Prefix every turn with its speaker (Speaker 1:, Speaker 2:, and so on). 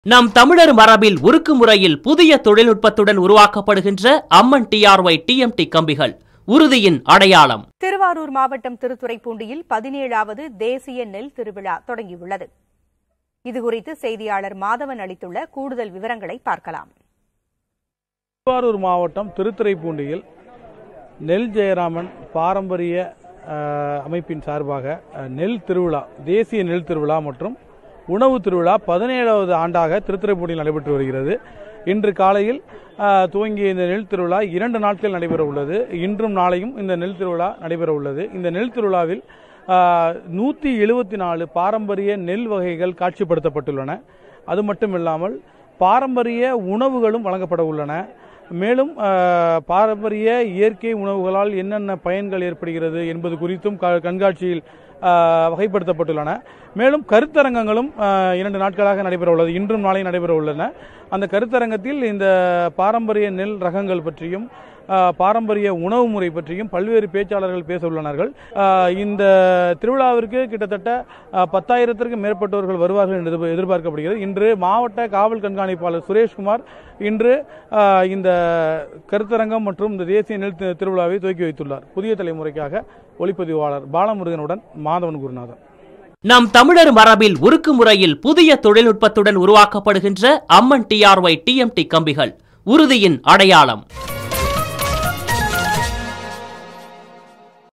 Speaker 1: நம் தமிழர் மரபில் உருக்கு முறையில் புதிய தொழில்நுட்பத்துடன் உருவாக்கப்படுகின்ற அம்மன் டிஆர்ஒய் டிஎம்டி கம்பிகள் உறுதியின் அடையாளம்
Speaker 2: திருவாரூர் மாவட்டம் திருத்துறைப்பூண்டியில் பதினேழாவது தேசிய நெல் திருவிழா தொடங்கியுள்ளது இதுகுறித்து செய்தியாளர் மாதவன் அளித்துள்ள கூடுதல் விவரங்களை பார்க்கலாம்
Speaker 3: திருவாரூர் மாவட்டம் திருத்துறைப்பூண்டியில் நெல் ஜெயராமன் பாரம்பரிய அஹ், அமைப்பின் சார்பாக அஹ், நெல் திருவிழா தேசிய நெல் திருவிழா மற்றும் உணவு திருவிழா பதினேழாவது ஆண்டாக திருத்துறைப்பூண்டியில் நடைபெற்று வருகிறது இன்று காலையில் அஹ், துவங்கிய இந்த நெல் திருவிழா இரண்டு நாட்கள் நடைபெற உள்ளது இன்றும் நாளையும் இந்த நெல் திருவிழா நடைபெற உள்ளது இந்த நெல் திருவிழாவில் நூற்றி எழுபத்தி நாலு பாரம்பரிய நெல் வகைகள் காட்சிப்படுத்தப்பட்டுள்ளன அது மட்டும் இல்லாமல் பாரம்பரிய உணவுகளும் வழங்கப்பட உள்ளன மேலும் அஹ், பாரம்பரிய இயற்கை உணவுகளால் என்னென்ன பயன்கள் ஏற்படுகிறது என்பது குறித்தும் க- கண்காட்சியில் அஹ், வகைப்படுத்தப்பட்டுள்ளன மேலும் கருத்தரங்கங்களும் அஹ், இரண்டு நாட்களாக நடைபெற உள்ளது இன்றும் நாளை நடைபெற உள்ளன அந்த கருத்தரங்கத்தில் இந்த பாரம்பரிய நெல் ரகங்கள் பற்றியும் அஹ், பாரம்பரிய உணவு முறை பற்றியும் பல்வேறு பேச்சாளர்கள் பேச உள்ளனர்கள் அஹ், இந்த திருவிழாவிற்கு கிட்டத்தட்ட அஹ், பத்தாயிரத்திற்கும் மேற்பட்டவர்கள் வருவார்கள் என்று எதிர்ப- எதிர்பார்க்கப்படுகிறது இன்று மாவட்ட காவல் கண்காணிப்பாளர் சுரேஷ்குமார் இன்று அஹ், இந்த கருத்தரங்கம் மற்றும் இந்த தேசிய நெல் தி- திருவிழாவை துவக்கி வைத்துள்ளார் புதிய தலைமுறைக்காக ஒளிப்பதிவாளர் பாலமுருகனுடன் மாதவன் குருநாதன்
Speaker 1: நம் தமிழர் மரபில் உருக்கு முறையில் புதிய தொழில்நுட்பத்துடன் உருவாக்கப்படுகின்ற அம்மன் டிஆர்ஒய் டிஎம்டி கம்பிகள் உறுதியின் அடையாளம்